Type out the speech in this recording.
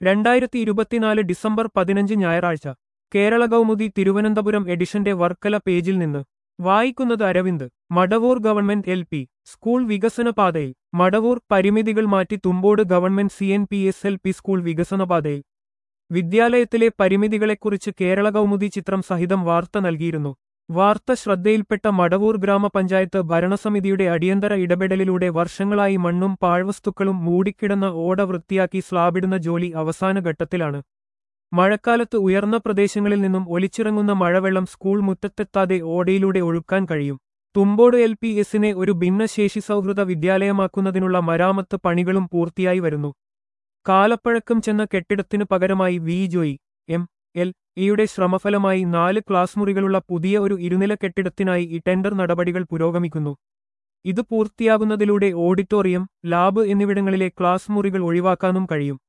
രണ്ടായിരത്തി ഇരുപത്തിനാല് ഡിസംബർ പതിനഞ്ച് ഞായറാഴ്ച കേരള കൗമുദി തിരുവനന്തപുരം എഡിഷന്റെ വർക്കല പേജിൽ നിന്ന് വായിക്കുന്നത് Aravind Madavoor government L P school വികസന പാതയിൽ മടവൂർ പരിമിതികൾ മാറ്റി Thumbode government C N P S L P school വികസന പാതയിൽ വിദ്യാലയത്തിലെ പരിമിതികളെക്കുറിച്ച് കേരള കൗമുദി ചിത്രം സഹിതം വാർത്ത നൽകിയിരുന്നു വാർത്ത ശ്രദ്ധയിൽപ്പെട്ട മടവൂർ ഗ്രാമപഞ്ചായത്ത് ഭരണസമിതിയുടെ അടിയന്തര ഇടപെടലിലൂടെ വർഷങ്ങളായി മണ്ണും പാഴ്വസ്തുക്കളും മൂടിക്കിടന്ന ഓട വൃത്തിയാക്കി സ്ലാബിടുന്ന ജോലി അവസാന ഘട്ടത്തിലാണ് മഴക്കാലത്ത് ഉയർന്ന പ്രദേശങ്ങളിൽ നിന്നും ഒലിച്ചിറങ്ങുന്ന മഴവെള്ളം സ്കൂൾ മുറ്റത്തെത്താതെ ഓടയിലൂടെ ഒഴുക്കാൻ കഴിയും തുമ്പോട് എൽ പി എസിനെ ഒരു ഭിന്നശേഷി സൗഹൃദ വിദ്യാലയമാക്കുന്നതിനുള്ള മരാമത്ത് പണികളും പൂർത്തിയായി വരുന്നു കാലപ്പഴക്കം ചെന്ന കെട്ടിടത്തിനു പകരമായി വി ജോയി എം എൽ ഇയുടെ ശ്രമഫലമായി നാല് ക്ലാസ് മുറികളുള്ള പുതിയ ഒരു ഇരുനില കെട്ടിടത്തിനായി ഈ ടെൻഡർ നടപടികൾ പുരോഗമിക്കുന്നു ഇത് പൂർത്തിയാകുന്നതിലൂടെ ഓഡിറ്റോറിയം ലാബ് എന്നിവിടങ്ങളിലെ ക്ലാസ് മുറികൾ ഒഴിവാക്കാനും കഴിയും